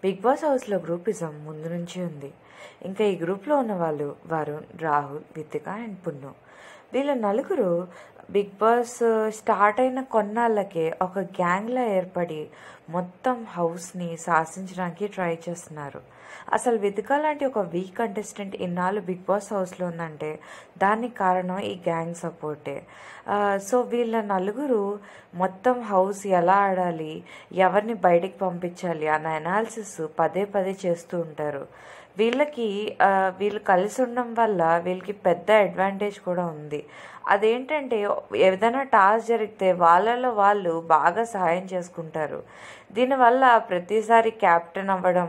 big boss హౌస్లో groupism ముందు నుంచి ఉంది ఇంకా ఈ గ్రూప్లో ఉన్న వాళ్ళు వరుణ్ రాహుల్ వితిక అండ్ పున్ను వీళ్ళ నలుగురు బిగ్ బాస్ స్టార్ట్ అయిన కొన్నాళ్ళకే ఒక గ్యాంగ్లా ఏర్పడి మొత్తం హౌస్ని శాసించడానికి ట్రై చేస్తున్నారు అసలు వితిక లాంటి ఒక వీక్ కంటెస్టెంట్ ఇన్నాళ్ళు బిగ్ బాస్ హౌస్లో ఉందంటే దానికి కారణం ఈ గ్యాంగ్ సపోర్టే ఆ, సో వీళ్ళ నలుగురు మొత్తం హౌస్ ఎలా ఆడాలి ఎవరిని బయటికి పంపించాలి అన్న అనాలిసిస్ పదే పదే చేస్తూ ఉంటారు వీళ్ళకి ఆ, వీళ్ళు కలిసి ఉండడం వల్ల వీళ్ళకి పెద్ద అడ్వాంటేజ్ కూడా ఉంది అదేంటంటే ఏదైనా టాస్క్ జరిగితే వాళ్ళలో వాళ్ళు బాగా సహాయం చేసుకుంటారు దీనివల్ల ప్రతిసారి క్యాప్టెన్ అవ్వడం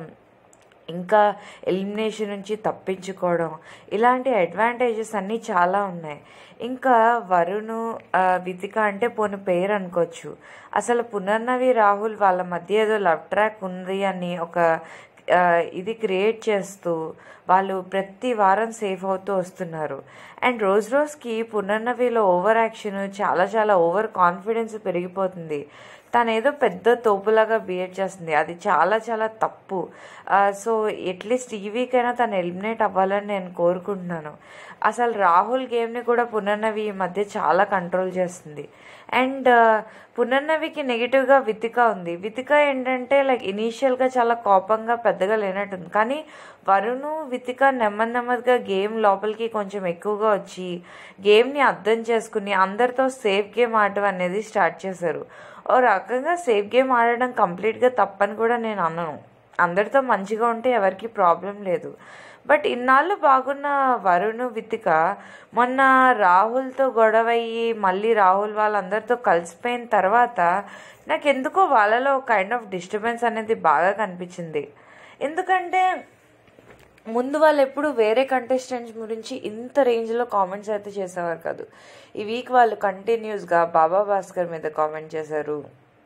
ఇంకా ఎలిమినేషన్ నుంచి తప్పించుకోవడం ఇలాంటి అడ్వాంటేజెస్ అన్నీ చాలా ఉన్నాయి ఇంకా వరుణ్ ఆ, వితిక అంటే పోని పేరు అనుకోవచ్చు అసలు పునర్నవి రాహుల్ వాళ్ళ మధ్య ఏదో లవ్ ట్రాక్ ఉంది అని ఒక ఆ, ఇది క్రియేట్ చేస్తూ వాళ్ళు ప్రతి వారం సేఫ్ అవుతూ వస్తున్నారు అండ్ రోజు రోజుకి పునర్నవిలో ఓవర్ యాక్షన్ చాలా చాలా ఓవర్ కాన్ఫిడెన్స్ పెరిగిపోతుంది తను ఏదో పెద్ద తోపులాగా బిహేవ్ చేస్తుంది అది చాలా చాలా తప్పు ఆ, సో అట్లీస్ట్ ఈ వీకైనా తను ఎలిమినేట్ అవ్వాలని నేను కోరుకుంటున్నాను అసలు రాహుల్ గేమ్ని కూడా పునర్నవి ఈ మధ్య చాలా కంట్రోల్ చేస్తుంది అండ్ పునర్నవికి నెగిటివ్గా వితిక ఉంది వితిక ఏంటంటే లైక్ ఇనీషియల్గా చాలా కోపంగా పెద్దగా లేనట్టుంది కానీ వరుణ్ వితిక నెమ్మది నెమ్మదిగా గేమ్ లోపలికి కొంచెం ఎక్కువగా వచ్చి గేమ్ని అర్థం చేసుకుని అందరితో సేఫ్ గేమ్ ఆడటం అనేది స్టార్ట్ చేశారు ఓ రకంగా సేఫ్ గేమ్ ఆడడం కంప్లీట్గా తప్పని కూడా నేను అనను అందరితో మంచిగా ఉంటే ఎవరికి ప్రాబ్లం లేదు బట్ ఇన్నాళ్ళు బాగున్న వరుణ్ వితిక మొన్న రాహుల్తో గొడవ అయ్యి మళ్ళీ రాహుల్ వాళ్ళందరితో కలిసిపోయిన తర్వాత నాకు ఎందుకో వాళ్ళలో కైండ్ ఆఫ్ డిస్టర్బెన్స్ అనేది బాగా కనిపించింది ఎందుకంటే ముందు వాళ్ళు ఎప్పుడు వేరే కంటెస్టెంట్స్ గురించి ఇంత రేంజ్లో కామెంట్స్ అయితే చేసేవారు కాదు ఈ వీక్ వాళ్ళు కంటిన్యూస్గా బాబా భాస్కర్ మీద కామెంట్ చేశారు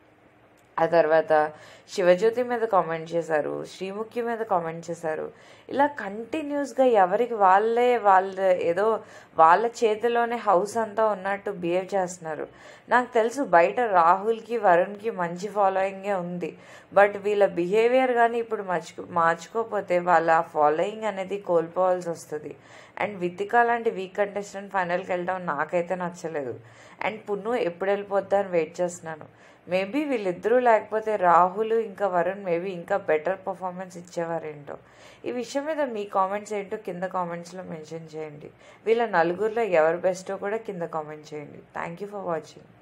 ఆ తర్వాత శివజ్యోతి మీద కామెంట్ చేశారు శ్రీముఖి మీద కామెంట్ చేశారు ఇలా కంటిన్యూస్గా ఎవరికి వాళ్ళే వాళ్ళ ఏదో వాళ్ళ చేతిలోనే హౌస్ అంతా ఉన్నట్టు బిహేవ్ చేస్తున్నారు నాకు తెలుసు బయట రాహుల్కి వరుణ్కి మంచి ఫాలోయింగే ఉంది బట్ వీళ్ళ బిహేవియర్ కానీ ఇప్పుడు మర్చుకో మార్చుకోకపోతే వాళ్ళ ఫాలోయింగ్ అనేది కోల్పోవాల్సి వస్తుంది అండ్ వితిక లాంటి వీక్ కంటెస్టెంట్ ఫైనల్కి వెళ్ళడం నాకైతే నచ్చలేదు అండ్ పున్ను ఎప్పుడు వెళ్ళిపోద్దా అని వెయిట్ చేస్తున్నాను మేబీ వీళ్ళిద్దరూ లేకపోతే రాహుల్ ఇంకా వరుణ్ మేబీ ఇంకా బెటర్ పర్ఫార్మెన్స్ ఇచ్చేవారేంటో ఈ విషయం మీద మీ కామెంట్స్ ఏంటో కింద కామెంట్స్లో మెన్షన్ చేయండి వీళ్ళ నలుగురిలో ఎవరు బెస్టో కూడా కింద కామెంట్ చేయండి థ్యాంక్ యూ ఫర్ వాచింగ్